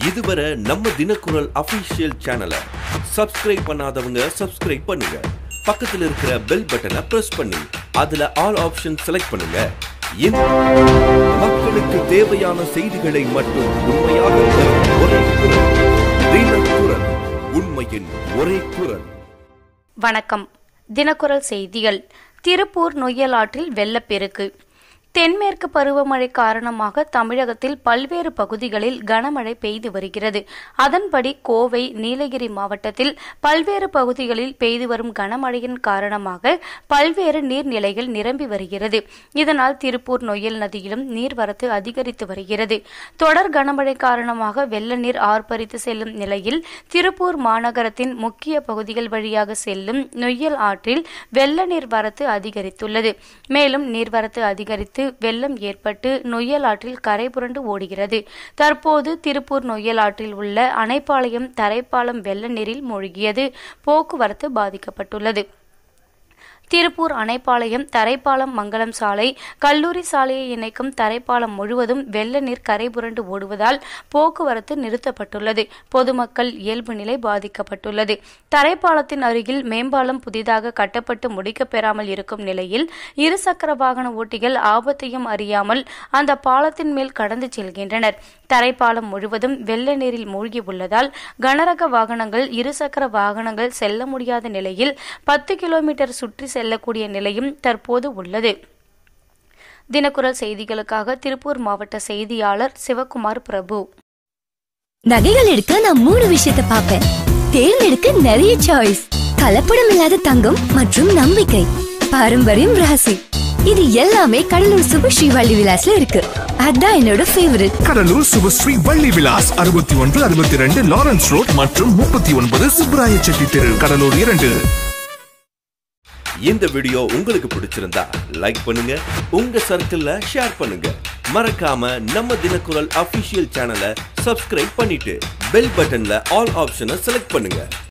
இதுவரை நம்ம தினக்குரல் அபிஷியல் சேனலை சப்ஸ்கிரைப் பண்ணாதவங்க சப்ஸ்கிரைப் பண்ணுங்க பக்கத்துல இருக்கிற பெல் பட்டனை பிரஸ் பண்ணி அதுல ஆல் ஆப்ஷன் செலக்ட் பண்ணுங்க இந்த மக்களுக்கு தேவையான செய்திகளை மட்டும் உண்மையாக தரும் ஒரே குரல் தினக்குரல் உண்மையின் ஒரே குரல் வணக்கம் தினக்குரல் செய்திகள் திருப்பூர் நொய்யலாற்றில் வெள்ளப்பெருக்கு தென்மேற்கு பருவமழை காரணமாக தமிழகத்தில் பல்வேறு பகுதிகளில் கனமழை பெய்து வருகிறது அதன்படி கோவை நீலகிரி மாவட்டத்தில் பல்வேறு பகுதிகளில் பெய்து வரும் கனமழையின் காரணமாக பல்வேறு நீர்நிலைகள் நிரம்பி வருகிறது இதனால் திருப்பூர் நொய்யல் நதியிலும் நீர்வரத்து அதிகரித்து வருகிறது தொடர் கனமழை காரணமாக வெள்ள நீர் ஆர்ப்பரித்து செல்லும் நிலையில் திருப்பூர் மாநகரத்தின் முக்கிய பகுதிகள் வழியாக செல்லும் நொய்யல் ஆற்றில் வெள்ள நீர் வரத்து அதிகரித்துள்ளது மேலும் நீர்வரத்து அதிகரித்து வெள்ளம் ஏற்பட்டு நொய்யல் ஆற்றில் கரை புரண்டு ஓடுகிறது தற்போது திருப்பூர் நொய்யல் ஆற்றில் உள்ள அணைப்பாளையம் தரைப்பாலம் வெள்ள நீரில் மூழ்கியது போக்குவரத்து பாதிக்கப்பட்டுள்ளது திருப்பூர் அணைப்பாளையம் தரைப்பாலம் மங்கலம் சாலை கல்லூரி சாலையை இணைக்கும் தரைப்பாலம் முழுவதும் வெள்ள நீர் கரை புரண்டு ஓடுவதால் போக்குவரத்து நிறுத்தப்பட்டுள்ளது பொதுமக்கள் இயல்பு நிலை பாதிக்கப்பட்டுள்ளது தரைப்பாலத்தின் அருகில் மேம்பாலம் புதிதாக கட்டப்பட்டு முடிக்கப்பெறாமல் இருக்கும் நிலையில் இருசக்கர வாகன ஓட்டிகள் ஆபத்தையும் அறியாமல் அந்த பாலத்தின் மேல் கடந்து செல்கின்றனர் தரைப்பாலம் முழுவதும் வெள்ள நீரில் மூழ்கி உள்ளதால் கனரக வாகனங்கள் இருசக்கர வாகனங்கள் செல்ல முடியாத நிலையில் பத்து கிலோமீட்டர் சுற்றி செல்லக்கூடிய நிலையும் தற்போது உள்ளது தினக்குரல் செய்திகளுக்காக திருப்பூர் மாவட்ட செய்தியாளர் சிவகுமார் பிரபு நகைகள் எடுக்க நான் மூணு விஷயத்தை பார்ப்பேன் தேர்ந்தெடுக்க நிறைய சாய்ஸ் கலப்படம் இல்லாத தங்கம் மற்றும் நம்பிக்கை பாரம்பரியம் ராசி இது எல்லாமே கடலூர் சுபஸ்ரீ வள்ளி விலாஸ்ல இருக்கு அதான் என்னோட ஃபேவரட் கடலூர் சுபஸ்ரீ வள்ளி விலாஸ் அறுபத்தி ஒன்று அறுபத்தி ரெண்டு லாரன்ஸ் ரோட் மற்றும் முப்பத்தி ஒன்பது சுப்ராய செட்டி தெரு கடலூர் இரண்டு இந்த வீடியோ உங்களுக்கு பிடிச்சிருந்தா லைக் பண்ணுங்க உங்க சர்க்கிள்ல ஷேர் பண்ணுங்க மறக்காம நம்ம தினக்குரல் அபிஷியல் சேனலை சப்ஸ்கிரைப் பண்ணிட்டு பெல் பட்டன்ல ஆல் ஆப்ஷனை செலக்ட் பண்ணுங்க